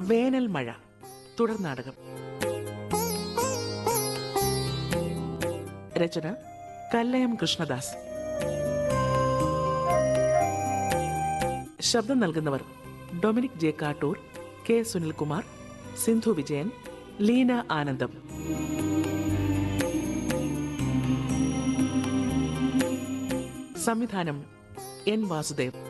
വേനൽ മഴ തുടർ നാടകം രചന കല്ലയം കൃഷ്ണദാസ് ശബ്ദം നൽകുന്നവർ ഡൊമിനിക് ജെ കാട്ടൂർ കെ സുനിൽകുമാർ സിന്ധു വിജയൻ ലീന ആനന്ദം സംവിധാനം എൻ വാസുദേവ്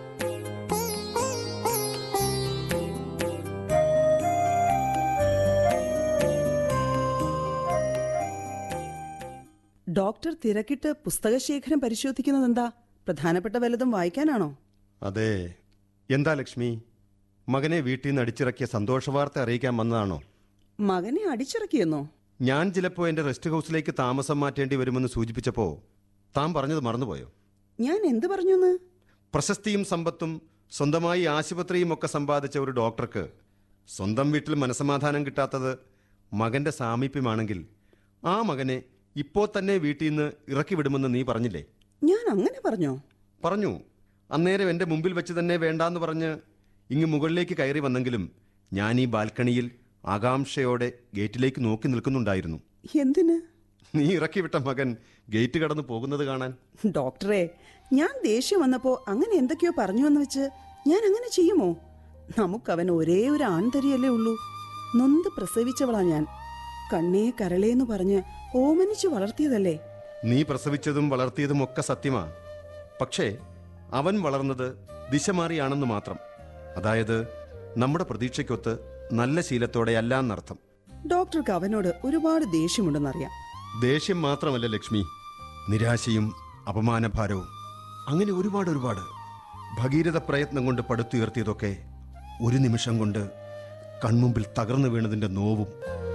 ഡോക്ടർ തിരക്കിട്ട് പുസ്തകശേഖരം പരിശോധിക്കുന്നത് എന്താ പ്രധാനപ്പെട്ട വല്ലതും വായിക്കാനാണോ അതെ എന്താ ലക്ഷ്മി മകനെ വീട്ടിൽ നിന്ന് അടിച്ചിറക്കിയ സന്തോഷവാർത്ത അറിയിക്കാൻ വന്നതാണോ മകനെ അടിച്ചിറക്കിയെന്നോ ഞാൻ ചിലപ്പോൾ എൻ്റെ റെസ്റ്റ് ഹൗസിലേക്ക് താമസം മാറ്റേണ്ടി വരുമെന്ന് സൂചിപ്പിച്ചപ്പോൾ താൻ പറഞ്ഞത് മറന്നുപോയോ ഞാൻ എന്ത് പറഞ്ഞുന്ന് പ്രശസ്തിയും സമ്പത്തും സ്വന്തമായി ആശുപത്രിയും ഒക്കെ സമ്പാദിച്ച ഒരു ഡോക്ടർക്ക് സ്വന്തം വീട്ടിൽ മനസമാധാനം കിട്ടാത്തത് മകന്റെ സാമീപ്യമാണെങ്കിൽ ആ മകനെ ഇപ്പോൾ തന്നെ വീട്ടിൽ നിന്ന് ഇറക്കി വിടുമെന്ന് നീ പറഞ്ഞില്ലേ ഞാൻ അങ്ങനെ പറഞ്ഞോ പറഞ്ഞു അന്നേരം എൻ്റെ മുമ്പിൽ വെച്ച് തന്നെ വേണ്ടാന്ന് പറഞ്ഞ് ഇങ്ങ് മുകളിലേക്ക് കയറി വന്നെങ്കിലും ഞാൻ ഈ ബാൽക്കണിയിൽ ആകാംക്ഷയോടെ ഗേറ്റിലേക്ക് നോക്കി നിൽക്കുന്നുണ്ടായിരുന്നു എന്തിന് നീ ഇറക്കി വിട്ട മകൻ ഗേറ്റ് കടന്ന് പോകുന്നത് കാണാൻ ഡോക്ടറെ ഞാൻ ദേഷ്യം വന്നപ്പോ അങ്ങനെ എന്തൊക്കെയോ പറഞ്ഞു എന്ന് വെച്ച് ഞാൻ അങ്ങനെ ചെയ്യുമോ നമുക്കവൻ ഒരേ ഒരു ആൺതരിയല്ലേ ഉള്ളൂ നൊന്ത് പ്രസവിച്ചവളാ ഞാൻ കണ്ണേ കരളേന്ന് പറഞ്ഞ് ഓമനിച്ചു വളർത്തിയതല്ലേ നീ പ്രസവിച്ചതും വളർത്തിയതും ഒക്കെ സത്യമാ പക്ഷേ അവൻ വളർന്നത് ദിശ മാറിയാണെന്ന് മാത്രം അതായത് നമ്മുടെ പ്രതീക്ഷയ്ക്കൊത്ത് നല്ല ശീലത്തോടെ അല്ല എന്നർത്ഥം ഡോക്ടർക്ക് അവനോട് ഒരുപാട് ദേഷ്യമുണ്ടെന്നറിയാം ദേഷ്യം മാത്രമല്ല ലക്ഷ്മി നിരാശയും അപമാനഭാരവും അങ്ങനെ ഒരുപാട് ഒരുപാട് ഭഗീരഥ പ്രയത്നം കൊണ്ട് പടുത്തുയർത്തിയതൊക്കെ ഒരു നിമിഷം കൊണ്ട് കൺമുമ്പിൽ തകർന്നു വീണതിന്റെ നോവും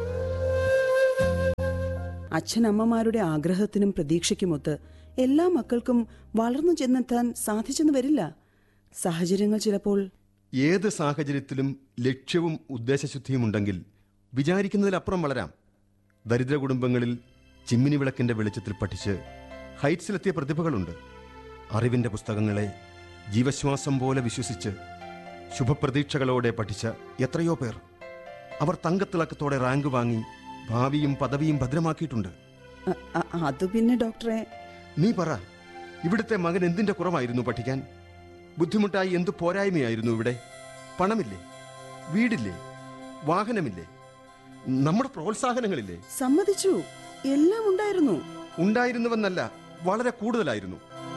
അച്ഛനമ്മമാരുടെ ആഗ്രഹത്തിനും പ്രതീക്ഷയ്ക്കുമൊത്ത് എല്ലാ മക്കൾക്കും വളർന്നു ചെന്നെത്താൻ സാധിച്ചെന്ന് വരില്ല സാഹചര്യങ്ങൾ ചിലപ്പോൾ ഏത് സാഹചര്യത്തിലും ലക്ഷ്യവും ഉദ്ദേശശുദ്ധിയും ഉണ്ടെങ്കിൽ വിചാരിക്കുന്നതിലപ്പുറം വളരാം ദരിദ്ര കുടുംബങ്ങളിൽ ചിമ്മിനി വിളക്കിന്റെ വെളിച്ചത്തിൽ പഠിച്ച് ഹൈറ്റ്സിലെത്തിയ പ്രതിഭകളുണ്ട് അറിവിന്റെ പുസ്തകങ്ങളെ ജീവശ്വാസം പോലെ വിശ്വസിച്ച് ശുഭപ്രതീക്ഷകളോടെ പഠിച്ച എത്രയോ പേർ അവർ തങ്കത്തിളക്കത്തോടെ റാങ്ക് വാങ്ങി ഭാവിയും പദവിയും ഭദ്രമാക്കിയിട്ടുണ്ട് അ- അ- അത് പിന്നെ ഡോക്ടറെ നീ പറ ഇവിടുത്തെ മകൻ എന്തിന്റെ കുറവായിരുന്നു പഠിക്കാൻ ബുദ്ധിമുട്ടായി എന്തു പോരായ്മയായിരുന്നു ഇവിടെ പണമില്ലേ വീടില്ലേ വാഹനമില്ലേ നമ്മുടെ പ്രോത്സാഹനങ്ങളില്ലേ സമ്മതിച്ചു എല്ലാം ഉണ്ടായിരുന്നു ഉണ്ടായിരുന്നുവെന്നല്ല വളരെ കൂടുതലായിരുന്നു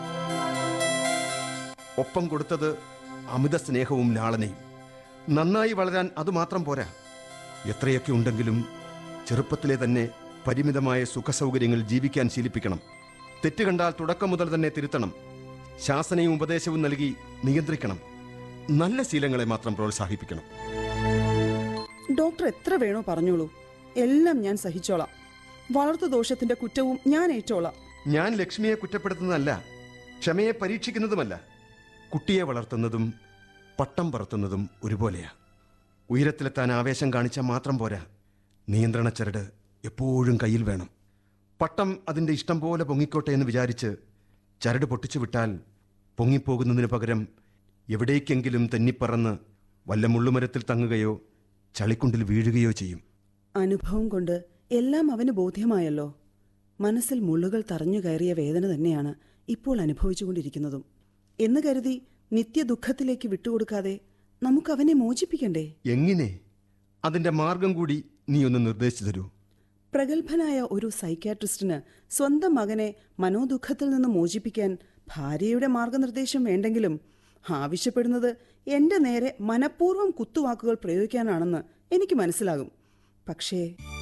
ഒപ്പം കൊടുത്തത് അമിത സ്നേഹവും ലാളനയും നന്നായി വളരാൻ അതുമാത്രം പോരാ എത്രയൊക്കെ ഉണ്ടെങ്കിലും ചെറുപ്പത്തിലെ തന്നെ പരിമിതമായ സുഖസൗകര്യങ്ങൾ ജീവിക്കാൻ ശീലിപ്പിക്കണം തെറ്റ് കണ്ടാൽ തുടക്കം മുതൽ തന്നെ തിരുത്തണം ശാസനയും ഉപദേശവും നൽകി നിയന്ത്രിക്കണം നല്ല ശീലങ്ങളെ മാത്രം പ്രോത്സാഹിപ്പിക്കണം ഡോക്ടർ എത്ര വേണോ പറഞ്ഞോളൂ എല്ലാം ഞാൻ സഹിച്ചോളാം വളർത്തു ദോഷത്തിന്റെ കുറ്റവും ഞാൻ ഏറ്റോളാം ഞാൻ ലക്ഷ്മിയെ കുറ്റപ്പെടുത്തുന്നതല്ല ക്ഷമയെ പരീക്ഷിക്കുന്നതുമല്ല കുട്ടിയെ വളർത്തുന്നതും പട്ടം പറത്തുന്നതും ഒരുപോലെയാ ഉയരത്തിലെത്താൻ ആവേശം കാണിച്ചാൽ മാത്രം പോരാ നിയന്ത്രണ ചരട് എപ്പോഴും കയ്യിൽ വേണം പട്ടം അതിൻ്റെ ഇഷ്ടം പോലെ പൊങ്ങിക്കോട്ടെ എന്ന് വിചാരിച്ച് ചരട് പൊട്ടിച്ചു വിട്ടാൽ പൊങ്ങിപ്പോകുന്നതിന് പകരം എവിടേക്കെങ്കിലും തെന്നിപ്പറന്ന് വല്ല മുള്ളുമരത്തിൽ തങ്ങുകയോ ചളിക്കുണ്ടിൽ വീഴുകയോ ചെയ്യും അനുഭവം കൊണ്ട് എല്ലാം അവന് ബോധ്യമായല്ലോ മനസ്സിൽ മുള്ളുകൾ തറഞ്ഞു കയറിയ വേദന തന്നെയാണ് ഇപ്പോൾ അനുഭവിച്ചുകൊണ്ടിരിക്കുന്നതും എന്ന് കരുതി നിത്യദുഃഖത്തിലേക്ക് വിട്ടുകൊടുക്കാതെ നമുക്ക് അവനെ മോചിപ്പിക്കണ്ടേ എങ്ങനെ അതിൻ്റെ മാർഗം കൂടി നീ ഒന്ന് നിർദ്ദേശിച്ചു തരൂ പ്രഗത്ഭനായ ഒരു സൈക്യാട്രിസ്റ്റിന് സ്വന്തം മകനെ മനോദുഃഖത്തിൽ നിന്ന് മോചിപ്പിക്കാൻ ഭാര്യയുടെ മാർഗനിർദ്ദേശം വേണ്ടെങ്കിലും ആവശ്യപ്പെടുന്നത് എന്റെ നേരെ മനഃപൂർവ്വം കുത്തുവാക്കുകൾ പ്രയോഗിക്കാനാണെന്ന് എനിക്ക് മനസ്സിലാകും പക്ഷേ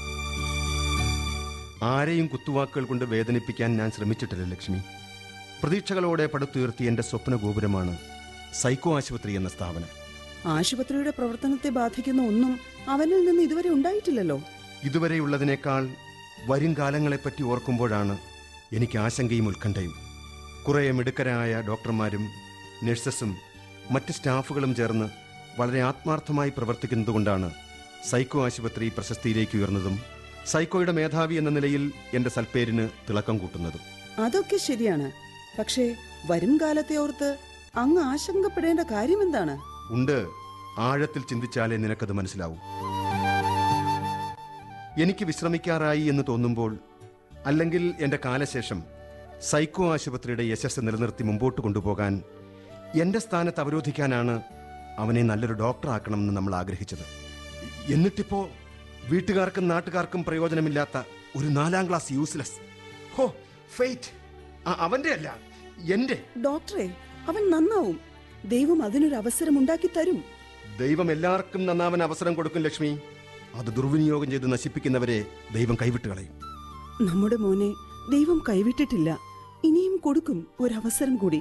ആരെയും കുത്തുവാക്കുകൾ കൊണ്ട് വേദനിപ്പിക്കാൻ ഞാൻ ശ്രമിച്ചിട്ടില്ല ലക്ഷ്മി പ്രതീക്ഷകളോടെ പടുത്തുയർത്തിയ എൻ്റെ സ്വപ്ന ഗോപുരമാണ് സൈക്കോ ആശുപത്രി എന്ന സ്ഥാപനം ആശുപത്രിയുടെ പ്രവർത്തനത്തെ ബാധിക്കുന്ന ഒന്നും അവനിൽ നിന്ന് ഇതുവരെ ഉണ്ടായിട്ടില്ലല്ലോ ഇതുവരെയുള്ളതിനേക്കാൾ വരും കാലങ്ങളെപ്പറ്റി ഓർക്കുമ്പോഴാണ് എനിക്ക് ആശങ്കയും ഉത്കണ്ഠയും കുറേ മിടുക്കരായ ഡോക്ടർമാരും നഴ്സസും മറ്റ് സ്റ്റാഫുകളും ചേർന്ന് വളരെ ആത്മാർത്ഥമായി പ്രവർത്തിക്കുന്നതുകൊണ്ടാണ് സൈക്കോ ആശുപത്രി പ്രശസ്തിയിലേക്ക് ഉയർന്നതും സൈക്കോയുടെ മേധാവി എന്ന നിലയിൽ എൻ്റെ സൽപ്പേരിന് തിളക്കം കൂട്ടുന്നതും അതൊക്കെ ശരിയാണ് പക്ഷേ വരും കാലത്തെ ഓർത്ത് അങ്ങ് ആശങ്കപ്പെടേണ്ട കാര്യമെന്താണ് ഉണ്ട് ആഴത്തിൽ ചിന്തിച്ചാലേ നിനക്കത് മനസ്സിലാവൂ എനിക്ക് വിശ്രമിക്കാറായി എന്ന് തോന്നുമ്പോൾ അല്ലെങ്കിൽ എൻ്റെ കാലശേഷം സൈക്കോ ആശുപത്രിയുടെ യശസ് നിലനിർത്തി മുമ്പോട്ട് കൊണ്ടുപോകാൻ എൻ്റെ സ്ഥാനത്ത് അവരോധിക്കാനാണ് അവനെ നല്ലൊരു ഡോക്ടറാക്കണമെന്ന് നമ്മൾ ആഗ്രഹിച്ചത് എന്നിട്ടിപ്പോ വീട്ടുകാർക്കും നാട്ടുകാർക്കും പ്രയോജനമില്ലാത്ത ഒരു നാലാം ക്ലാസ് യൂസ്ലെസ് ഹോ ഫെയ്റ്റ് അവന്റെ അല്ല എന്റെ ഡോക്ടറെ അവൻ നന്നാവും ദൈവം അതിനൊരു അവസരം ഉണ്ടാക്കി തരും ദൈവം എല്ലാവർക്കും നന്നാവൻ അവസരം കൊടുക്കും ലക്ഷ്മി അത് ദുർവിനിയോഗം ചെയ്ത് നശിപ്പിക്കുന്നവരെ ദൈവം കൈവിട്ട് കളയും നമ്മുടെ മോനെ ദൈവം കൈവിട്ടിട്ടില്ല ഇനിയും കൊടുക്കും ഒരവസരം കൂടി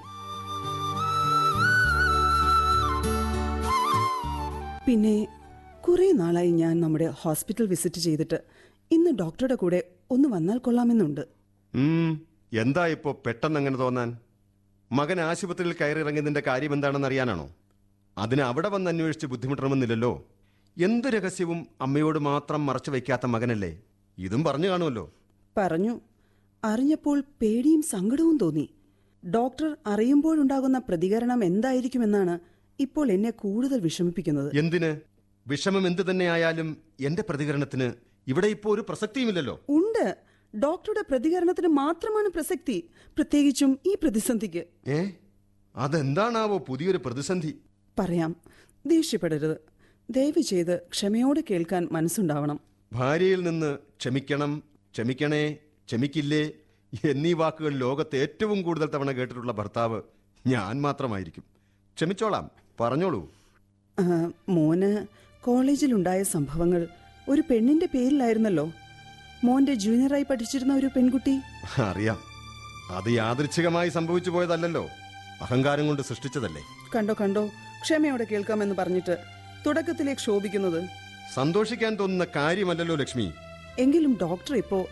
പിന്നെ കുറെ നാളായി ഞാൻ നമ്മുടെ ഹോസ്പിറ്റൽ വിസിറ്റ് ചെയ്തിട്ട് ഇന്ന് ഡോക്ടറുടെ കൂടെ ഒന്ന് വന്നാൽ കൊള്ളാമെന്നുണ്ട് ഉം, എന്താ ഇപ്പോ പെട്ടെന്ന് അങ്ങനെ തോന്നാൻ മകൻ ആശുപത്രിയിൽ കയറിയിറങ്ങിയതിന്റെ കാര്യം എന്താണെന്ന് അറിയാനാണോ അതിന് അവിടെ വന്ന് അന്വേഷിച്ച് ബുദ്ധിമുട്ടണമെന്നില്ലല്ലോ എന്ത് രഹസ്യവും അമ്മയോട് മാത്രം മറച്ചു വയ്ക്കാത്ത മകനല്ലേ ഇതും പറഞ്ഞു കാണുമല്ലോ പറഞ്ഞു അറിഞ്ഞപ്പോൾ പേടിയും സങ്കടവും തോന്നി ഡോക്ടർ അറിയുമ്പോഴുണ്ടാകുന്ന പ്രതികരണം എന്തായിരിക്കുമെന്നാണ് ഇപ്പോൾ എന്നെ കൂടുതൽ വിഷമിപ്പിക്കുന്നത് എന്തിന് വിഷമം എന്തു തന്നെയായാലും എന്റെ പ്രതികരണത്തിന് ഇവിടെ ഇപ്പോൾ ഒരു പ്രസക്തിയുമില്ലല്ലോ ഉണ്ട് ഡോക്ടറുടെ പ്രതികരണത്തിന് മാത്രമാണ് പ്രസക്തി പ്രത്യേകിച്ചും ഈ പ്രതിസന്ധിക്ക് ഏ അതെന്താണാവോ പുതിയൊരു പ്രതിസന്ധി പറയാം ദേഷ്യപ്പെടരുത് ദയവ് ചെയ്ത് ക്ഷമയോടെ കേൾക്കാൻ മനസ്സുണ്ടാവണം ഭാര്യയിൽ നിന്ന് ക്ഷമിക്കണം ക്ഷമിക്കണേ ക്ഷമിക്കില്ലേ എന്നീ വാക്കുകൾ ലോകത്ത് ഏറ്റവും കൂടുതൽ തവണ കേട്ടിട്ടുള്ള ഭർത്താവ് ഞാൻ മാത്രമായിരിക്കും ക്ഷമിച്ചോളാം പറഞ്ഞോളൂ ആ, മോന് കോളേജിലുണ്ടായ സംഭവങ്ങൾ ഒരു പെണ്ണിന്റെ പേരിലായിരുന്നല്ലോ മോന്റെ ജൂനിയറായി പഠിച്ചിരുന്ന ഒരു പെൺകുട്ടി അറിയാം അത് യാദൃച്ഛികമായി സംഭവിച്ചു പോയതല്ലല്ലോ അഹങ്കാരം കൊണ്ട് സൃഷ്ടിച്ചതല്ലേ കണ്ടോ കണ്ടോ ക്ഷമയോടെ കേൾക്കാമെന്ന് പറഞ്ഞിട്ട് തുടക്കത്തിലേക്ക് ക്ഷോഭിക്കുന്നത് സന്തോഷിക്കാൻ തോന്നുന്ന കാര്യമല്ലല്ലോ ലക്ഷ്മി എങ്കിലും ഡോക്ടർ ഇപ്പോ